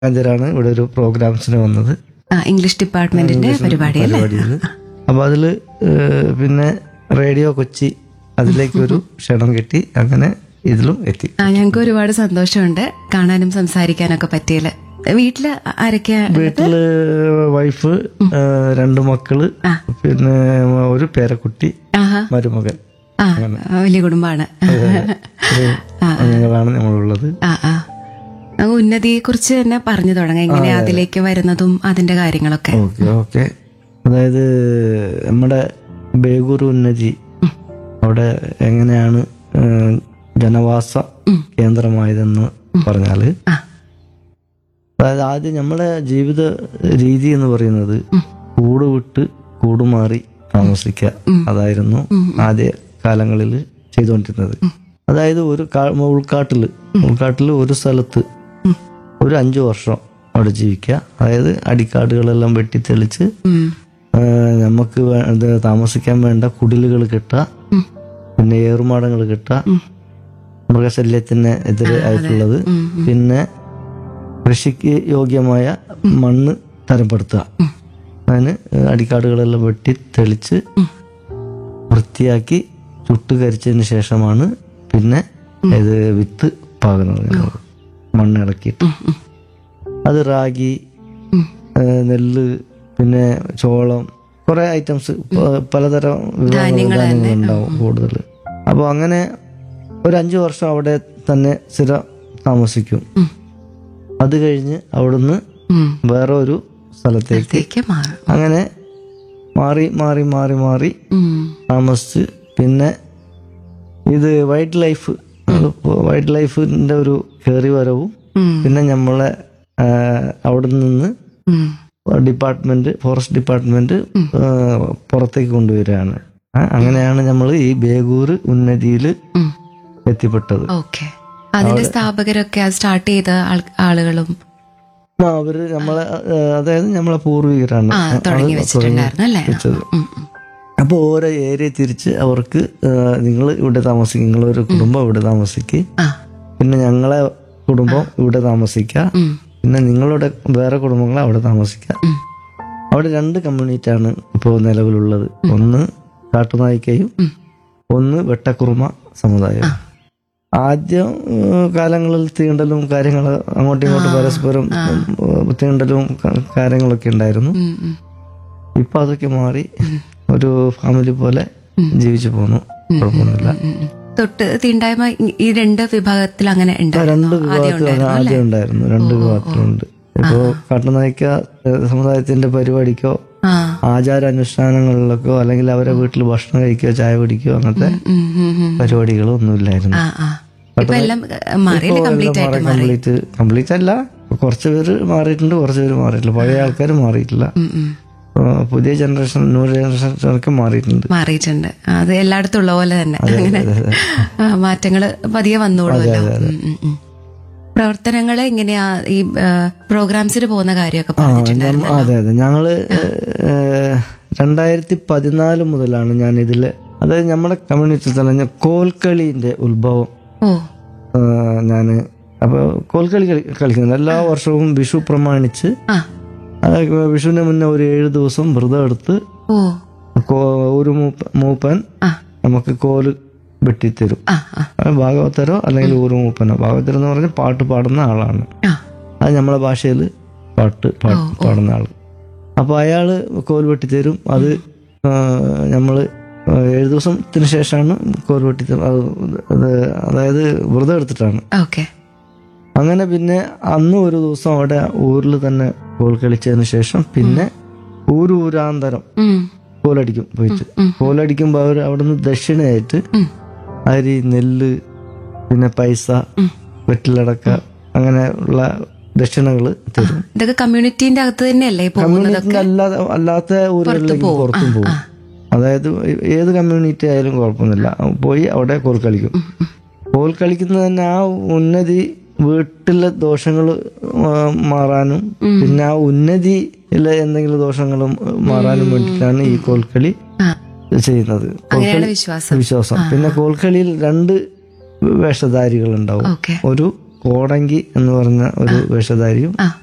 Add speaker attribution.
Speaker 1: അഞ്ചരാണ് ഇവിടെ ഒരു പ്രോഗ്രാംസിന് വന്നത്
Speaker 2: ആ ഇംഗ്ലീഷ് ഡിപ്പാർട്ട്മെന്റിന്റെ പരിപാടി അല്ലേ
Speaker 1: പരിപാടിയിൽ അപ്പൊ അതില് ഏഹ്, പിന്നെ റേഡിയോ കൊച്ചി അതിലേക്ക് ഒരു ക്ഷണം കിട്ടി അങ്ങനെ ഇതിലും എത്തി
Speaker 2: ആ ഞങ്ങൾക്ക് ഒരുപാട് സന്തോഷമുണ്ട് കാണാനും സംസാരിക്കാനൊക്കെ പറ്റിയല് വീട്ടില് ആരൊക്കെയാ
Speaker 1: വീട്ടില് വൈഫ് ഏഹ്, രണ്ട് മക്കള്
Speaker 2: ആ.
Speaker 1: പിന്നെ ഒരു പേരക്കുട്ടി
Speaker 2: ആഹാ
Speaker 1: മരുമകൻ
Speaker 2: ആ വലിയ കുടുംബാണ്
Speaker 1: അങ്ങനെയാണ് നമ്മളുള്ളത്
Speaker 2: ആ ആ അങ്ങ് ഉന്നതിയെ കുറിച്ച് തന്നെ പറഞ്ഞു തുടങ്ങാം എങ്ങനെ അതിലേക്ക് വരുന്നതും അതിന്റെ കാര്യങ്ങളൊക്കെ
Speaker 1: ഓക്കെ ഓക്കെ അതായത് നമ്മുടെ ബേഗൂർ ഉന്നതി അവിടെ എങ്ങനെയാണ് ഏഹ്, ജനവാസ കേന്ദ്രമായതെന്ന് പറഞ്ഞാല്
Speaker 2: ആ
Speaker 1: അതായത് ആദ്യം നമ്മുടെ ജീവിത രീതി എന്ന് പറയുന്നത് കൂട് വിട്ട് കൂടുമാറി താമസിക്കുക അതായിരുന്നു ആദ്യ കാലങ്ങളിൽ ചെയ്തുകൊണ്ടിരുന്നത് അതായത് ഒരു കാ- ഉൾക്കാട്ടില് ഉൾക്കാട്ടില് ഒരു സ്ഥലത്ത് ഒരു അഞ്ചു വർഷം അവിടെ ജീവിക്കുക അതായത് അടിക്കാടുകളെല്ലാം വെട്ടിത്തെളിച്ച്
Speaker 2: ഉം.
Speaker 1: ആ, നമുക്ക് വേ- ഇത് താമസിക്കാൻ വേണ്ട കുടിലുകൾ കിട്ടുക പിന്നെ ഏറുമാടങ്ങൾ കിട്ടുക മൃഗശല്യത്തിന് എതിരെ ആയിട്ടുള്ളത് പിന്നെ കൃഷിക്ക് യോഗ്യമായ മണ്ണ് തരപ്പെടുത്തുക അതിന് അടിക്കാടുകളെല്ലാം വെട്ടി തെളിച്ച് വൃത്തിയാക്കി ചുട്ടുകരിച്ചതിന് ശേഷമാണ് പിന്നെ ഇത് വിത്ത് പാകുന്നത് ഞങ്ങൾ. മണ്ണ് ഇളക്കിയിട്ട് അത് റാഗി ഏ, നെല്ല് പിന്നെ ചോളം കുറെ ഐറ്റംസ് പലതരം വിഭവങ്ങൾ ധാന്യങ്ങളുണ്ടാവും കൂടുതൽ അപ്പോൾ അങ്ങനെ ഒരു അഞ്ചു വർഷം അവിടെ തന്നെ സ്ഥിരം താമസിക്കും അത് കഴിഞ്ഞ് അവിടുന്ന്
Speaker 2: ഉം.
Speaker 1: വേറെ ഒരു സ്ഥലത്തേക്ക്
Speaker 2: ത്തേക്ക് മാറും
Speaker 1: അങ്ങനെ മാറി മാറി മാറി മാറി
Speaker 2: ഉം.
Speaker 1: താമസിച്ച് പിന്നെ ഇത് വൈൽഡ് ലൈഫ് വൈൽഡ് ലൈഫിന്റെ ഒരു കയറി വരവും
Speaker 2: ഉം.
Speaker 1: പിന്നെ നമ്മളെ ആ, അവിടെ നിന്ന്
Speaker 2: ഉം.
Speaker 1: ഡിപ്പാർട്ട്മെന്റ് ഫോറസ്റ്റ് ഡിപ്പാർട്ട്മെന്റ് ആ, പുറത്തേക്ക് കൊണ്ടുവരികയാണ് ആ, അങ്ങനെയാണ് നമ്മൾ ഈ ബേഗൂർ ഉന്നതിയിൽ
Speaker 2: ഉം.
Speaker 1: എത്തിപ്പെട്ടത്
Speaker 2: ഓക്കെ അതിന്റെ സ്ഥാപകരൊക്കെ അത് സ്റ്റാർട്ട് ചെയ്ത ആൾ- ആളുകളും
Speaker 1: ആ, അവര് നമ്മളെ ആ, അതായത് നമ്മളെ പൂർവികരാണ്
Speaker 2: ആ തുടങ്ങി വെച്ചിട്ടുണ്ടായിരുന്നു അല്ലേ
Speaker 1: വെച്ചത്
Speaker 2: ഉം, ഉം.
Speaker 1: അപ്പോൾ ഓരോ ഏരിയ തിരിച്ച് അവർക്ക് നിങ്ങൾ ഇവിടെ താമസിക്കും നിങ്ങളൊരു കുടുംബം ഇവിടെ താമസിക്കുക
Speaker 2: ആ
Speaker 1: പിന്നെ ഞങ്ങളെ കുടുംബം ഇവിടെ താമസിക്കുക
Speaker 2: ഉം.
Speaker 1: പിന്നെ നിങ്ങളുടെ വേറെ കുടുംബങ്ങൾ അവിടെ താമസിക്കുക
Speaker 2: ഉം.
Speaker 1: അവിടെ രണ്ട് കമ്മ്യൂണിറ്റിയാണ് ഇപ്പോൾ നിലവിലുള്ളത് ഒന്ന് കാട്ടുനായിക്കയും ഒന്ന് വെട്ടക്കുറുമ സമുദായം ആദ്യം ഏഹ്, കാലങ്ങളിൽ തീണ്ടലും കാര്യങ്ങൾ അങ്ങോട്ടും ഇങ്ങോട്ടും പരസ്പരം ഏഹ്, തീണ്ടലും ക- കാര്യങ്ങളൊക്കെ ഉണ്ടായിരുന്നു
Speaker 2: ഉം, ഉം.
Speaker 1: ഇപ്പൊ അതൊക്കെ മാറി ഒരു ഫാമിലി പോലെ ജീവിച്ചു പോന്നു കുഴപ്പമൊന്നുമില്ല
Speaker 2: ഉം, ഉം. തൊട്ട് തീണ്ടായ്മ ഈ- ഈ രണ്ട് വിഭാഗത്തിൽ അങ്ങനെ
Speaker 1: രണ്ട്
Speaker 2: ഉണ്ടായിരുന്നു ആദ്യം
Speaker 1: വിഭാഗത്തിൽ
Speaker 2: ഉണ്ടായിരുന്നു അല്ലേ
Speaker 1: ആദ്യം ഉണ്ടായിരുന്നു രണ്ട് വിഭാഗത്തിലുണ്ട് ഇപ്പോ കാട്ടുനായിക്ക ഏഹ്, സമുദായത്തിന്റെ പരിപാടിക്കോ
Speaker 2: ആ
Speaker 1: ആചാരാനുഷ്ഠാനങ്ങളിലൊക്കെ അല്ലെങ്കിൽ അവരെ വീട്ടിൽ ഭക്ഷണം കഴിക്കുകയോ ചായ കുടിക്കുകയോ അങ്ങനത്തെ
Speaker 2: ഉം, ഉം, ഉം.
Speaker 1: പരിപാടികളോ ഒന്നുമില്ലായിരുന്നു
Speaker 2: ആ ആ ഇപ്പൊ എല്ലാം മാറിയല്ലേ കംപ്ലീറ്റ് ആയിട്ട് മാറി
Speaker 1: കംപ്ലീറ്റ് കംപ്ലീറ്റ് അല്ല കുറച്ച് പേര് മാറിയിട്ടുണ്ട് കുറച്ച് പേര് മാറിയിട്ടില്ല പഴയ ആൾക്കാർ മാറിയിട്ടില്ല
Speaker 2: ഉം, ഉം.
Speaker 1: ആ, പുതിയ ജനറേഷൻ ന്യൂ ജനറേഷനൊക്കെ മാറിയിട്ടുണ്ട്
Speaker 2: മാറിയിട്ടുണ്ട് അത് എല്ലായിടത്തും ഉള്ള പോലെ തന്നെ അങ്ങനെ ആ, മാറ്റങ്ങള് പതിയെ വന്നോളൂല്ലോ ഉം, ഉം, ഉം. പ്രവർത്തനങ്ങള് എങ്ങനെയാ ഈ പ്രോഗ്രാംസിന് പോകുന്ന കാര്യമൊക്കെ പറഞ്ഞിട്ടുണ്ടായിരുന്നു
Speaker 1: ഞമ്മ- അതെ അതെ ഞങ്ങള് ഏഹ്, രണ്ടായിരത്തി പതിനാല് മുതലാണ് ഞാൻ ഇതില് അതായത് നമ്മുടെ കമ്മ്യൂണിറ്റിയിൽ തന്നെ ഞാൻ കോൽക്കളിന്റെ ഉത്ഭവം
Speaker 2: ഓ
Speaker 1: ഞാൻ അപ്പോൾ കോൽക്കളി കളി കളിക്കുന്നുണ്ട് എല്ലാ വർഷവും വിഷു പ്രമാണിച്ച്
Speaker 2: ആ
Speaker 1: ആ, വിഷുവിന് മുന്നേ ഒരു ഏഴ് ദിവസം വ്രതം എടുത്ത്
Speaker 2: ഓ
Speaker 1: കോ- ഒരു മൂപ്പ- മൂപ്പൻ
Speaker 2: ആ
Speaker 1: നമുക്ക് കോല് വെട്ടിത്തരും
Speaker 2: ആ ആ
Speaker 1: അത് ഭാഗവതരോ അല്ലെങ്കിൽ ഒരു മൂപ്പനോ ഭാഗവതരം എന്ന് പറഞ്ഞാൽ പാട്ട് പാടുന്ന ആളാണ്
Speaker 2: ആ
Speaker 1: അത് നമ്മളെ ഭാഷയിൽ പാട്ട് പാ- പാടുന്ന ആള് അപ്പൊ അയാള് കോൽ വെട്ടിത്തരും അത് നമ്മൾ ഏഴ് ദിവസത്തിന് ശേഷമാണ് കോൽ വെട്ടിത്തരും അത് അത് അതായത് വ്രതം എടുത്തിട്ടാണ്
Speaker 2: ഓക്കെ
Speaker 1: അങ്ങനെ പിന്നെ അന്ന് ഒരു ദിവസം അവിടെ ഊരിൽ തന്നെ കോൽ കളിച്ചതിന് ശേഷം പിന്നെ ഊരൂരാന്തരം
Speaker 2: ഉം
Speaker 1: കോലടിക്കും പോയിട്ട് കോലടിക്കുമ്പോൾ അവർ അവിടെ നിന്ന് ദക്ഷിണയായിട്ട്
Speaker 2: ഉം.
Speaker 1: അരി നെല്ല് പിന്നെ പൈസ വെറ്റിലടക്ക അങ്ങനെ ഉള്ള ദക്ഷിണകൾ തരും
Speaker 2: ഇതൊക്കെ കമ്മ്യൂണിറ്റീന്റെ അകത്ത് തന്നെയല്ലേ ഈ പോകുന്നത്
Speaker 1: കമ്മ്യൂണിറ്റിന്റെ അല്ലാതെ അല്ലാത്ത ഊരുകളിലേക്ക് പുറത്തും പോകും അതായത് ഏത് കമ്മ്യൂണിറ്റി ആയാലും കുഴപ്പമൊന്നുമില്ല പോയി അവിടെ കോൽ കളിക്കും കോൽ കളിക്കുന്നത് തന്നെ ആ ഉന്നതി വീട്ടിലെ ദോഷങ്ങൾ മാറാനും പിന്നെ ആ ഉന്നതിയിലെ എന്തെങ്കിലും ദോഷങ്ങളും മാറാനും വേണ്ടിയിട്ടാണ് ഈ കോൽക്കളി
Speaker 2: ആ
Speaker 1: ചെയ്യുന്നത്
Speaker 2: അങ്ങനെയാണ് വിശ്വാസം
Speaker 1: വിശ്വാസം പിന്നെ കോൽക്കളിയിൽ രണ്ട് വേഷധാരികൾ ഉണ്ടാവും
Speaker 2: ഓക്കെ
Speaker 1: ഒരു കോടങ്കി എന്ന് പറഞ്ഞ ഒരു വേഷധാരിയും
Speaker 2: ആ